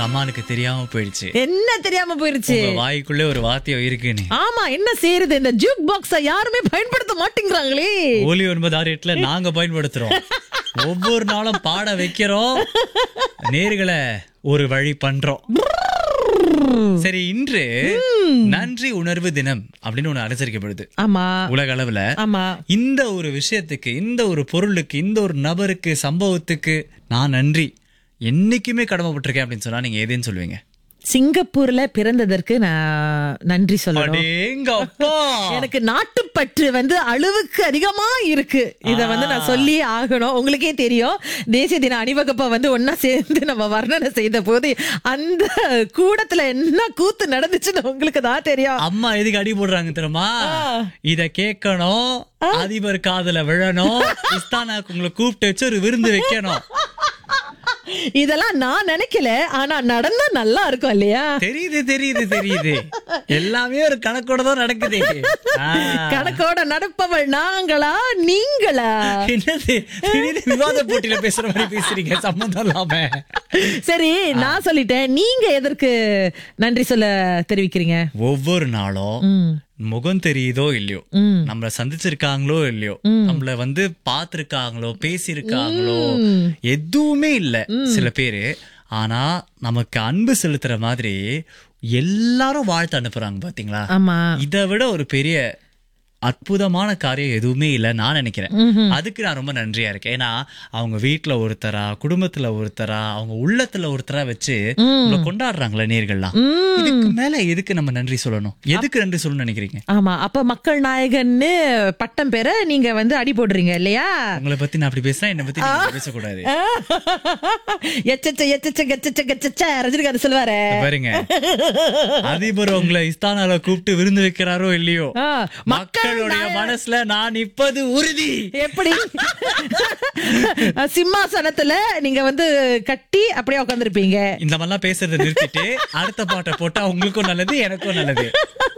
அம்மானுக்கு தெரியாம போயிடுச்சு என்ன தெரியாம போயிருச்சு உங்க வாய்க்குள்ளே ஒரு வாத்தியம் இருக்குன்னு ஆமா என்ன செய்யறது இந்த ஜூக் பாக்ஸ யாருமே பயன்படுத்த மாட்டேங்கிறாங்களே ஒலி ஒன்பது ஆறு எட்டுல நாங்க பயன்படுத்துறோம் ஒவ்வொரு நாளும் பாட வைக்கிறோம் நேர்களை ஒரு வழி பண்றோம் சரி இன்று நன்றி உணர்வு தினம் அப்படின்னு ஒண்ணு அனுசரிக்கப்படுது ஆமா உலக அளவுல ஆமா இந்த ஒரு விஷயத்துக்கு இந்த ஒரு பொருளுக்கு இந்த ஒரு நபருக்கு சம்பவத்துக்கு நான் நன்றி என்னைக்குமே கடமைப்பட்டிருக்கேன் அப்படின்னு சொன்னா நீங்க எதுன்னு சொல்லுவீங்க சிங்கப்பூர்ல பிறந்ததற்கு நான் நன்றி சொல்லணும் அடேங்கப்பா எனக்கு நாட்டுப்பற்று வந்து அளவுக்கு அதிகமா இருக்கு இத வந்து நான் சொல்லி ஆகணும் உங்களுக்கே தெரியும் தேசிய தின அணிவகுப்பை வந்து ஒன்னா சேர்ந்து நம்ம வர்ணனை செய்த போது அந்த கூடத்துல என்ன கூத்து நடந்துச்சுன்னு உங்களுக்கு தான் தெரியும் அம்மா எதுக்கு அடி போடுறாங்க தெரியுமா இத கேட்கணும் அதிபர் காதுல விழணும் இஸ்தானாக்கு உங்களை கூப்பிட்டு வச்சு ஒரு விருந்து வைக்கணும் இதெல்லாம் நான் நினைக்கல ஆனா நடந்தா நல்லா இருக்கும் இல்லையா தெரியுது தெரியுது தெரியுது எல்லாமே ஒரு கணக்கோட தான் நடக்குது ஆ. கணக்கோட நடப்பவள் நாங்களா நீங்களா என்னது திடீர்னு விவாத போட்டியில பேசுற மாதிரி பேசுறீங்க சம்மந்தம் இல்லாம சரி நான் சொல்லிட்டேன் நீங்க எதற்கு நன்றி சொல்ல தெரிவிக்கிறீங்க ஒவ்வொரு நாளும் ம் முகம் தெரியுதோ இல்லையோ ம். நம்மள சந்திச்சிருக்காங்களோ இல்லையோ நம்மள வந்து பாத்திருக்காங்களோ பேசியிருக்காங்களோ எதுவுமே இல்ல சில பேரு ஆனா நமக்கு அன்பு செலுத்துற மாதிரி எல்லாரும் வாழ்த்து அனுப்புறாங்க பாத்தீங்களா ஆமா இதை விட ஒரு பெரிய அற்புதமான காரியம் எதுவுமே இல்ல நான் நினைக்கிறேன் அதுக்கு நான் ரொம்ப நன்றியா இருக்கேன் ஏன்னா அவங்க வீட்டுல ஒருத்தரா குடும்பத்துல ஒருத்தரா அவங்க உள்ளத்துல ஒருத்தரா வச்சு நம்மள கொண்டாடுறாங்களே நேர்கள்லாம் இதுக்கு மேல எதுக்கு நம்ம நன்றி சொல்லணும் எதுக்கு நன்றி சொல்லணும்னு நினைக்கிறீங்க ஆமா அப்ப மக்கள் நாயகன்னு பட்டம் பெற நீங்க வந்து அடி போடுறீங்க இல்லையா உங்களை பத்தி நான் அப்படி பேசுறேன் என்னை பத்தி நீங்க பேசக்கூடாது எச்சச்ச எச்சச்ச கச்சச்ச கச்சச்ச ரஜினிகாந்த் சொல்லுவாரு இத பாருங்க அதிபர் உங்களை இஸ்தானால கூப்பிட்டு விருந்து வைக்கிறாரோ இல்லையோ ஆ, மக்களுடைய மனசுல நான் இப்பது உறுதி எப்படி சிம்மாசனத்துல நீங்க வந்து கட்டி அப்படியே உட்காந்துருப்பீங்க இந்த மாதிரிலாம் பேசுறதை நிறுத்திட்டு அடுத்த பாட்டை போட்டா உங்களுக்கும் நல்லது எனக்கும் நல்லது